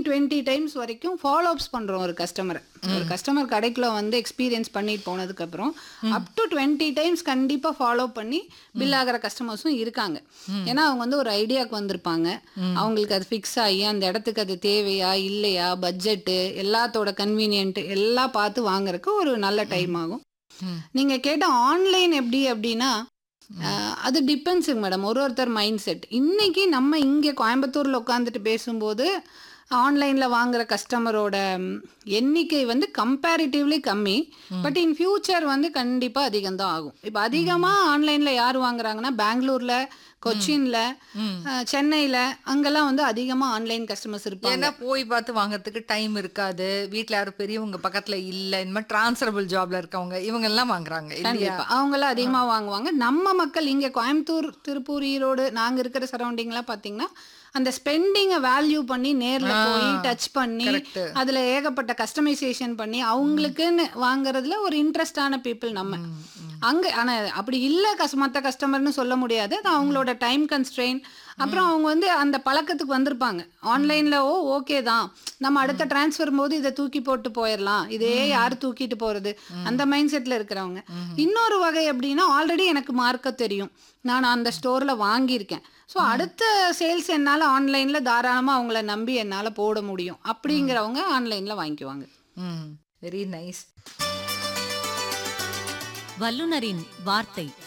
Twenty times வரைக்கும் follow ups பண்ணுறோம் ஒரு கஸ்டமரை ஒரு கஸ்டமர் கடைக்குள்ள வந்து எக்ஸ்பீரியன்ஸ் பண்ணிட்டு போனதுக்கப்புறம் அப் டு டுவெண்ட்டி டைம்ஸ் கண்டிப்பாக ஃபாலோ பண்ணி பில் ஆகிற கஸ்டமர்ஸும் இருக்காங்க ஏன்னா அவங்க வந்து ஒரு ஐடியாவுக்கு வந்திருப்பாங்க அவங்களுக்கு அது ஃபிக்ஸ் ஆகி அந்த இடத்துக்கு அது தேவையா இல்லையா பட்ஜெட்டு எல்லாத்தோட கன்வீனியன்ட் எல்லாம் பார்த்து வாங்குறதுக்கு ஒரு நல்ல டைம் ஆகும் ம். நீங்கள் கேட்ட ஆன்லைன் எப்படி அப்படின்னா அஹ், அது டிபெண்ட்ஸுங்க மேடம் ஒரு ஒருத்தர் மைண்ட் செட் இன்னைக்கு நம்ம இங்கே கோயம்புத்தூரில் உட்காந்துட்டு பேசும்போது ஆன்லைனில் வாங்குற கஸ்டமரோட எண்ணிக்கை வந்து கம்பேரிட்டிவ்லி கம்மி பட் இன் ஃபியூச்சர் வந்து கண்டிப்பாக அதிகம்தான் ஆகும் இப்போ அதிகமாக ஆன்லைனில் யார் வாங்குறாங்கன்னா பெங்களூரில் கொச்சின்ல சென்னையில் அங்கெல்லாம் வந்து அதிகமாக ஆன்லைன் கஸ்டமர்ஸ் இருப்பாங்க ஏன்னா போய் பார்த்து வாங்குறதுக்கு டைம் இருக்காது வீட்ல யாரும் பெரியவங்க பக்கத்துல இல்ல இந்த மாதிரி டிரான்ஸ்ஃபரபிள் ஜாப்ல இருக்கவங்க இவங்க எல்லாம் வாங்குறாங்க இல்லையா கண்டிப்பா அவங்களாம் அதிகமா வாங்குவாங்க நம்ம மக்கள் இங்க கோயம்புத்தூர் திருப்பூர் ஈரோடு நாங்க இருக்கிற சரௌண்டிங்லாம் பாத்தீங்கன்னா அந்த ஸ்பெண்டிங்கை வேல்யூ பண்ணி நேர்ல போய் டச் பண்ணி correct. அதுல ஏகப்பட்ட கஸ்டமைசேஷன் பண்ணி அவங்களுக்குன்னு வாங்குறதுல ஒரு இன்ட்ரெஸ்டான பீப்புள் நம்ம அங்க ஆனா அப்படி இல்ல கஸ் மற்ற கஸ்டமர்னு சொல்ல முடியாது அது அவங்களோட டைம் கன்ஸ்ட்ரெயின் அப்புறம் அவங்க வந்து அந்த பழக்கத்துக்கு வந்திருப்பாங்க ஆன்லைன்ல ஓ ஓகே தான் நம்ம அடுத்த டிரான்ஸ்ஃபர் போது இதை தூக்கி போட்டு போயிடலாம் இதே யார் தூக்கிட்டு போறது அந்த மைண்ட் செட்ல இருக்கிறவங்க இன்னொரு வகை எப்படின்னா ஆல்ரெடி எனக்கு மார்க்க தெரியும் நான் அந்த ஸ்டோர்ல வாங்கியிருக்கேன் ஸோ அடுத்த சேல்ஸ் என்னால் ஆன்லைனில் தாராளமாக அவங்கள நம்பி என்னால் போட முடியும் அப்படிங்கிறவங்க ஆன்லைனில் வாங்கிக்குவாங்க ம் வெரி நைஸ் வல்லுனரின் வார்த்தை